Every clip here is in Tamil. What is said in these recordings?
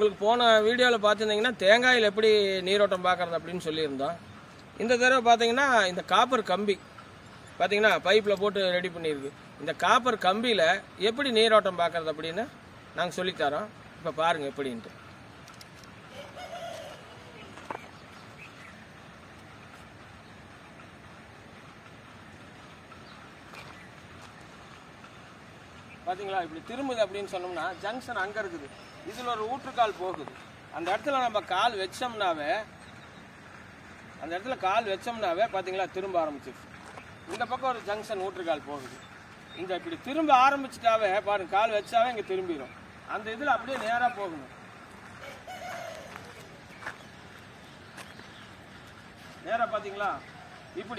உங்களுக்கு போன வீடியோவில் பார்த்துருந்தீங்கன்னா தேங்காயில் எப்படி நீரோட்டம் பார்க்கறது அப்படின்னு சொல்லியிருந்தோம் இந்த தடவை பார்த்தீங்கன்னா இந்த காப்பர் கம்பி பார்த்தீங்கன்னா பைப்பில் போட்டு ரெடி பண்ணியிருக்கு இந்த காப்பர் கம்பியில் எப்படி நீரோட்டம் பார்க்கறது அப்படின்னு நாங்கள் சொல்லித்தரோம் இப்போ பாருங்கள் எப்படின்ட்டு பாத்தீங்களா இப்படி திரும்புது அப்படின்னு சொன்னோம்னா ஜங்ஷன் அங்க இருக்குது இதுல ஒரு ஊற்றுக்கால் போகுது அந்த இடத்துல நம்ம கால் வச்சோம்னாவே அந்த இடத்துல கால் வச்சோம்னாவே பாத்தீங்களா திரும்ப ஆரம்பிச்சிருச்சு இந்த பக்கம் ஒரு ஜங்ஷன் ஊற்றுக்கால் போகுது இந்த இப்படி திரும்ப ஆரம்பிச்சிட்டாவே பாருங்க கால் வச்சாவே இங்க திரும்பிடும் அந்த இதுல அப்படியே நேரா போகணும் நேரா பாத்தீங்களா இப்படி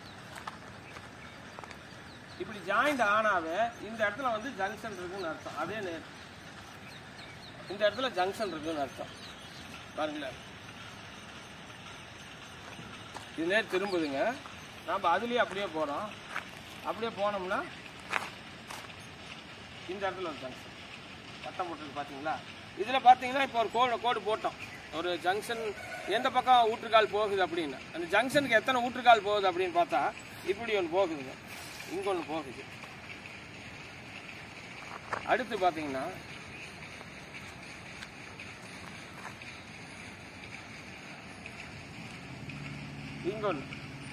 இப்படி ஜாயிண்ட் ஆனாவே இந்த இடத்துல வந்து ஜங்ஷன் இருக்குன்னு அர்த்தம் அதே நேர் இந்த இடத்துல ஜங்ஷன் இருக்குன்னு அர்த்தம் பாருங்களேன் இது நேர் திரும்புதுங்க நாம் அதுலேயே அப்படியே போகிறோம் அப்படியே போனோம்னா இந்த இடத்துல ஒரு ஜங்ஷன் வட்டம் போட்டுருக்கு பார்த்தீங்களா இதில் பார்த்தீங்கன்னா இப்போ ஒரு கோடு கோடு போட்டோம் ஒரு ஜங்ஷன் எந்த பக்கம் ஊற்றுக்கால் போகுது அப்படின்னு அந்த ஜங்ஷனுக்கு எத்தனை ஊற்றுக்கால் போகுது அப்படின்னு பார்த்தா இப்படி ஒன்று போகுதுங்க இங்க ஒன்று போகுது அடுத்து பார்த்தீங்கன்னா இங்க ஒன்று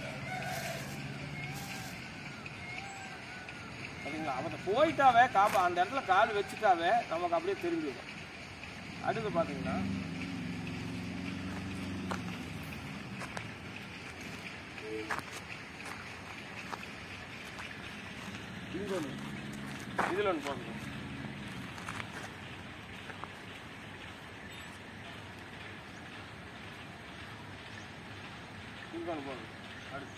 சரிங்களா அவன் போயிட்டாவே காப்பா அந்த இடத்துல கால் வச்சுட்டாவே நமக்கு அப்படியே திரும்பிடும் அடுத்து பார்த்தீங்கன்னா இங்க ஒன்று இதில் ஒன்று போகுது இங்க ஒன்று போகுது அடுத்து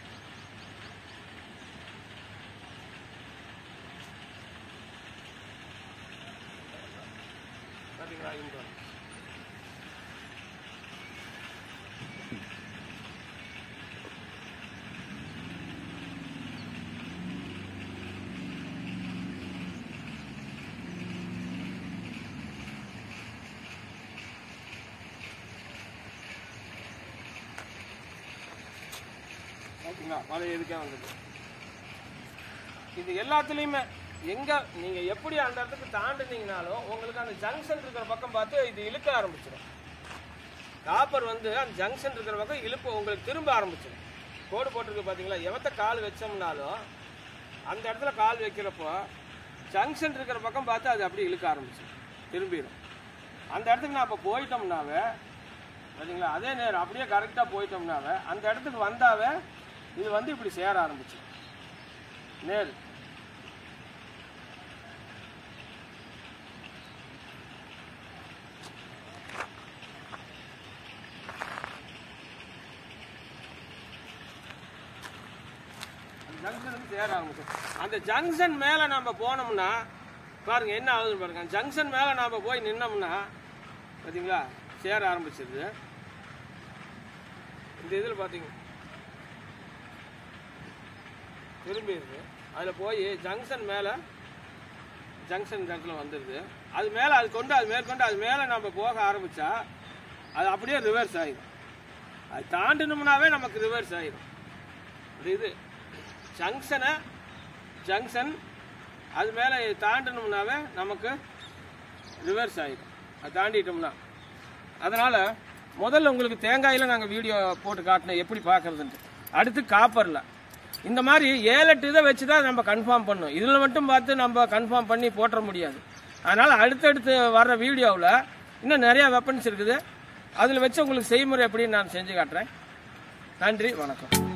பார்த்தீங்களா இங்க ஒன்று ஓகேங்களா பழைய இதுக்கே வந்தது இது எல்லாத்துலேயுமே எங்க நீங்க எப்படி அந்த இடத்துக்கு தாண்டினீங்கனாலும் உங்களுக்கு அந்த ஜங்ஷன் இருக்கிற பக்கம் பார்த்து இது இழுக்க ஆரம்பிச்சிடும் காப்பர் வந்து அந்த ஜங்ஷன் இருக்கிற பக்கம் இழுப்பு உங்களுக்கு திரும்ப ஆரம்பிச்சிடும் கோடு போட்டிருக்கு பார்த்தீங்களா எவத்த கால் வச்சோம்னாலும் அந்த இடத்துல கால் வைக்கிறப்போ ஜங்ஷன் இருக்கிற பக்கம் பார்த்து அது அப்படியே இழுக்க ஆரம்பிச்சிடும் திரும்பிடும் அந்த இடத்துக்கு நான் இப்போ போயிட்டோம்னாவே சரிங்களா அதே நேரம் அப்படியே கரெக்டாக போயிட்டோம்னாவே அந்த இடத்துக்கு வந்தாவே இது வந்து இப்படி சேர ஆரம்பிச்சு நேர் ஜங்ஷனுக்கு சேர ஆரம்பிச்சு அந்த ஜங்ஷன் மேலே நம்ம போனோம்னா பாருங்க என்ன ஆகுதுன்னு பாருங்க ஜங்ஷன் மேலே நாம போய் நின்னோம்னா பார்த்தீங்களா சேர ஆரம்பிச்சிருது இந்த இதில் பார்த்தீங்க திரும்பிடுது அதில் போய் ஜங்ஷன் மேலே ஜங்ஷன் இடத்துல வந்துடுது அது மேலே அது கொண்டு அது மேற்கொண்டு அது மேலே நம்ம போக ஆரம்பிச்சா அது அப்படியே ரிவர்ஸ் ஆகிடும் அது தாண்டினோம்னாவே நமக்கு ரிவர்ஸ் ஆகிடும் அது இது ஜங்ஷனை ஜங்ஷன் அது மேலே தாண்டினோம்னாவே நமக்கு ரிவர்ஸ் ஆகிடும் அது தாண்டிட்டோம்னா அதனால் முதல்ல உங்களுக்கு தேங்காயில் நாங்கள் வீடியோ போட்டு காட்டினோம் எப்படி பார்க்குறதுன்ட்டு அடுத்து காப்பரில் இந்த மாதிரி ஏழு எட்டு இதை வச்சு தான் நம்ம கன்ஃபார்ம் பண்ணோம் இதில் மட்டும் பார்த்து நம்ம கன்ஃபார்ம் பண்ணி போட்டுற முடியாது அதனால் அடுத்தடுத்து வர்ற வீடியோவில் இன்னும் நிறையா வெப்பன்ஸ் இருக்குது அதில் வச்சு உங்களுக்கு செய்முறை எப்படின்னு நான் செஞ்சு காட்டுறேன் நன்றி வணக்கம்